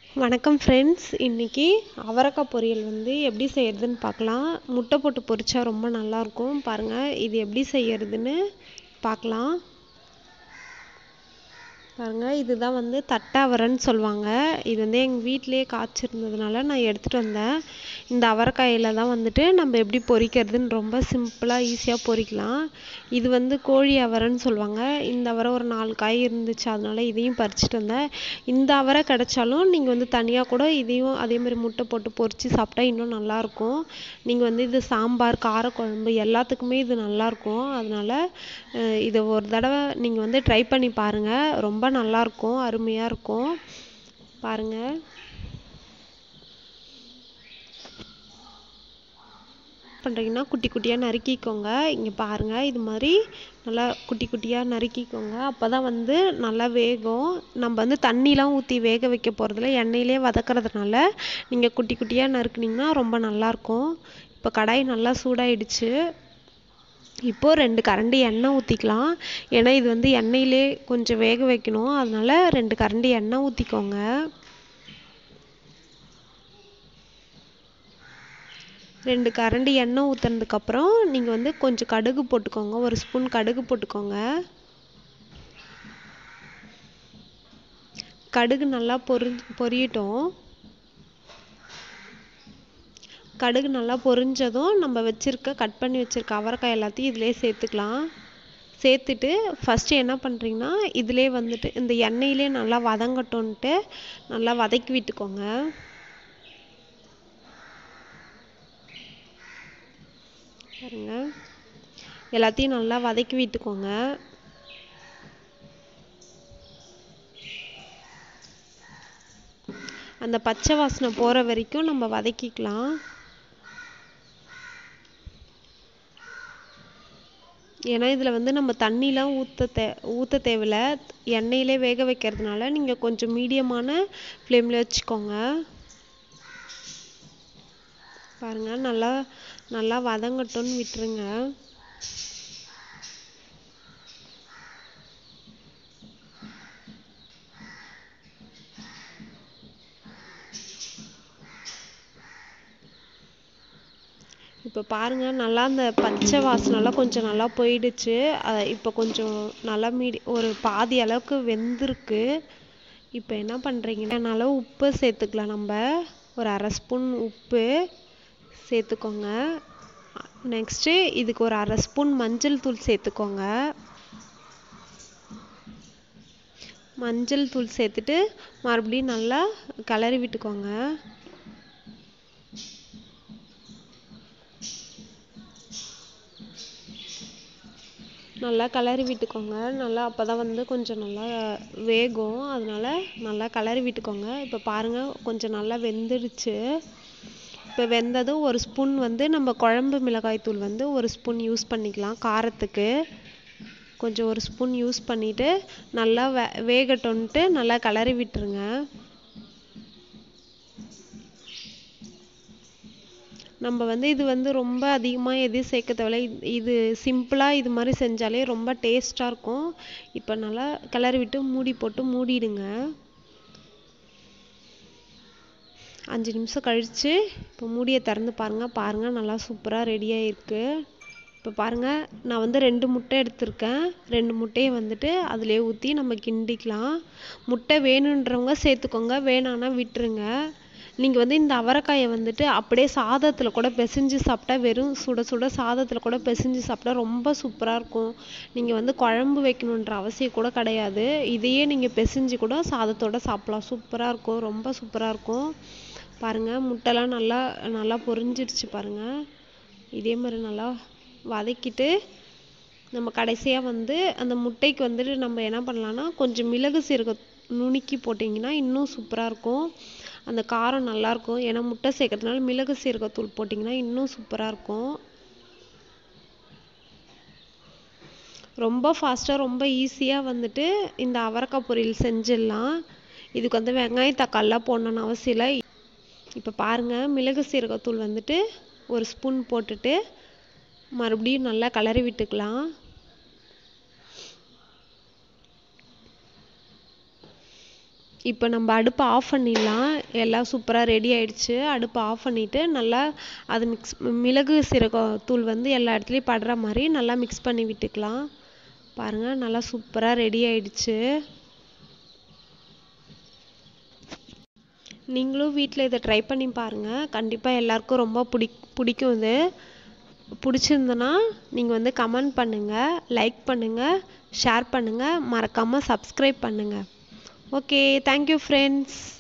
வணக்கம் ஃப்ரெண்ட்ஸ் இன்றைக்கி அவரக்காய் பொரியல் வந்து எப்படி செய்கிறதுன்னு பார்க்கலாம் முட்டை போட்டு பொரிச்சா ரொம்ப நல்லாயிருக்கும் பாருங்கள் இது எப்படி செய்கிறதுன்னு பார்க்கலாம் பாருங்கள் இதுதான் வந்து தட்டை அவரைன்னு சொல்லுவாங்க இது வந்து எங்கள் வீட்டிலேயே காய்ச்சிருந்ததுனால நான் எடுத்துகிட்டு வந்தேன் இந்த அவரைக்காயில் தான் வந்துட்டு நம்ம எப்படி பொரிக்கிறதுன்னு ரொம்ப சிம்பிளாக ஈஸியாக பொரிக்கலாம் இது வந்து கோழி அவரைன்னு சொல்லுவாங்க இந்த அவரை ஒரு நாலு காய் இருந்துச்சு அதனால இதையும் பறிச்சுட்டு வந்தேன் இந்த அவரை கிடைச்சாலும் நீங்கள் வந்து தனியாக கூட இதையும் அதே மாதிரி முட்டை போட்டு பொரித்து சாப்பிட்டா இன்னும் நல்லாயிருக்கும் நீங்கள் வந்து இது சாம்பார் காரக்குழம்பு எல்லாத்துக்குமே இது நல்லாயிருக்கும் அதனால் இதை ஒரு தடவை நீங்கள் வந்து ட்ரை பண்ணி பாருங்கள் ரொம்ப நல்லாயிருக்கும் அருமையாக இருக்கும் பாருங்கள் பண்ணுறீங்கன்னா குட்டி குட்டியாக நறுக்கிக்கோங்க இங்கே பாருங்கள் இது மாதிரி நல்லா குட்டி குட்டியாக நறுக்கிக்கோங்க அப்போ தான் வந்து நல்லா வேகும் நம்ம வந்து தண்ணிலாம் ஊற்றி வேக வைக்க போகிறதில்ல எண்ணெயிலே வதக்கிறதுனால நீங்கள் குட்டி குட்டியாக நறுக்குனிங்கன்னா ரொம்ப நல்லாயிருக்கும் இப்போ கடாய் நல்லா சூடாயிடுச்சு இப்போது ரெண்டு கரண்டி எண்ணெய் ஊற்றிக்கலாம் ஏன்னா இது வந்து எண்ணெயிலே கொஞ்சம் வேக வைக்கணும் அதனால ரெண்டு கரண்டி எண்ணெய் ஊற்றிக்கோங்க ரெண்டு கரண்டி எண்ணெய் ஊற்றுனதுக்கப்புறம் நீங்கள் வந்து கொஞ்சம் கடுகு போட்டுக்கோங்க ஒரு ஸ்பூன் கடுகு போட்டுக்கோங்க கடுகு நல்லா பொரி பொரியட்டும் கடுகு நல்லா பொரிஞ்சதும் நம்ம வச்சுருக்க கட் பண்ணி வச்சுருக்க அவரைக்காய் எல்லாத்தையும் இதிலே சேர்த்துக்கலாம் சேர்த்துட்டு ஃபஸ்ட்டு என்ன பண்ணுறீங்கன்னா இதிலே வந்துட்டு இந்த எண்ணெயிலே நல்லா வதங்கட்டும்ன்ட்டு நல்லா வதக்கி விட்டுக்கோங்க பாருங்க எல்லாத்தையும் நல்லா வதக்கி விட்டுக்கோங்க அந்த பச்சை வாசனை போகிற வரைக்கும் நம்ம வதக்கிக்கலாம் ஏன்னா இதில் வந்து நம்ம தண்ணிலாம் ஊற்ற தே ஊற்ற தேவையில்ல எண்ணெயிலே வேக வைக்கிறதுனால நீங்கள் கொஞ்சம் மீடியமான ஃப்ளேமில் வச்சுக்கோங்க பாருங்கள் நல்லா நல்லா வதங்கட்டும்னு விட்டுருங்க இப்போ பாருங்கள் நல்லா அந்த பச்சை வாசனைலாம் கொஞ்சம் நல்லா போயிடுச்சு இப்போ கொஞ்சம் நல்லா மீடி ஒரு பாதி அளவுக்கு வெந்திருக்கு இப்போ என்ன பண்ணுறீங்கன்னா உப்பு சேர்த்துக்கலாம் நம்ம ஒரு அரை ஸ்பூன் உப்பு சேர்த்துக்கோங்க நெக்ஸ்ட்டு இதுக்கு ஒரு அரை ஸ்பூன் மஞ்சள் தூள் சேர்த்துக்கோங்க மஞ்சள் தூள் சேர்த்துட்டு மறுபடியும் நல்லா கிளறி விட்டுக்கோங்க நல்லா கிளறி விட்டுக்கோங்க நல்லா அப்போ தான் வந்து கொஞ்சம் நல்லா வேகும் அதனால நல்லா கிளறி விட்டுக்கோங்க இப்போ பாருங்கள் கொஞ்சம் நல்லா வெந்துடுச்சு இப்போ வெந்ததும் ஒரு ஸ்பூன் வந்து நம்ம குழம்பு மிளகாய் தூள் வந்து ஒரு ஸ்பூன் யூஸ் பண்ணிக்கலாம் காரத்துக்கு கொஞ்சம் ஒரு ஸ்பூன் யூஸ் பண்ணிவிட்டு நல்லா வே வேகட்டும்ன்ட்டு நல்லா கிளறி விட்டுருங்க நம்ம வந்து இது வந்து ரொம்ப அதிகமாக எதையும் சேர்க்க தேவையில்ல இது சிம்பிளாக இது மாதிரி செஞ்சாலே ரொம்ப டேஸ்ட்டாக இருக்கும் இப்போ நல்லா கிளறி விட்டு மூடி போட்டு மூடிடுங்க அஞ்சு நிமிஷம் கழித்து இப்போ மூடியை திறந்து பாருங்கள் பாருங்கள் நல்லா சூப்பராக ரெடியாக இருக்குது இப்போ பாருங்கள் நான் வந்து ரெண்டு முட்டை எடுத்திருக்கேன் ரெண்டு முட்டையை வந்துட்டு அதிலே ஊற்றி நம்ம கிண்டிக்கலாம் முட்டை வேணுன்றவங்க சேர்த்துக்கோங்க வேணான்னா விட்டுருங்க நீங்கள் வந்து இந்த அவரைக்காயை வந்துட்டு அப்படியே சாதத்தில் கூட பிசைஞ்சு சாப்பிட்டா வெறும் சுட சுட சாதத்தில் கூட பிசைஞ்சு சாப்பிட்டா ரொம்ப சூப்பராக இருக்கும் நீங்கள் வந்து குழம்பு வைக்கணுன்ற அவசியம் கூட கிடையாது இதையே நீங்கள் பிசைஞ்சு கூட சாதத்தோட சாப்பிட்லாம் சூப்பராக இருக்கும் ரொம்ப சூப்பராக இருக்கும் பாருங்கள் முட்டைலாம் நல்லா நல்லா பொரிஞ்சிருச்சு பாருங்கள் இதே மாதிரி நல்லா வதக்கிட்டு நம்ம கடைசியாக வந்து அந்த முட்டைக்கு வந்துட்டு நம்ம என்ன பண்ணலான்னா கொஞ்சம் மிளகு சீரகம் நுணுக்கி போட்டிங்கன்னா இன்னும் சூப்பராக இருக்கும் அந்த காரம் நல்லாயிருக்கும் ஏன்னா முட்டை சேர்க்கறதுனால மிளகு சீரகத்தூள் போட்டிங்கன்னா இன்னும் சூப்பராக இருக்கும் ரொம்ப ஃபாஸ்ட்டாக ரொம்ப ஈஸியாக வந்துட்டு இந்த அவரைக்காய் பொரியல் செஞ்சிடலாம் இதுக்கு வந்து வெங்காயம் தக்காளிலாம் போடணுன்னு அவசியம் இல்லை இப்போ பாருங்கள் மிளகு சீரகத்தூள் வந்துட்டு ஒரு ஸ்பூன் போட்டுட்டு மறுபடியும் நல்லா கிளறி விட்டுக்கலாம் இப்போ நம்ம அடுப்பை ஆஃப் பண்ணிடலாம் எல்லாம் சூப்பராக ரெடி ஆயிடுச்சு அடுப்பை ஆஃப் பண்ணிவிட்டு நல்லா அது மிக்ஸ் மிளகு சீரகம் தூள் வந்து எல்லா இடத்துலையும் படுற மாதிரி நல்லா மிக்ஸ் பண்ணி விட்டுக்கலாம் பாருங்கள் நல்லா சூப்பராக ரெடி ஆயிடுச்சு நீங்களும் வீட்டில் இதை ட்ரை பண்ணி பாருங்கள் கண்டிப்பாக எல்லாருக்கும் ரொம்ப பிடி பிடிக்கும் இது பிடிச்சிருந்தனா நீங்கள் வந்து கமெண்ட் பண்ணுங்கள் லைக் பண்ணுங்கள் ஷேர் பண்ணுங்கள் மறக்காமல் சப்ஸ்கிரைப் பண்ணுங்கள் ஓகே தேங்க்யூ ஃப்ரெண்ட்ஸ்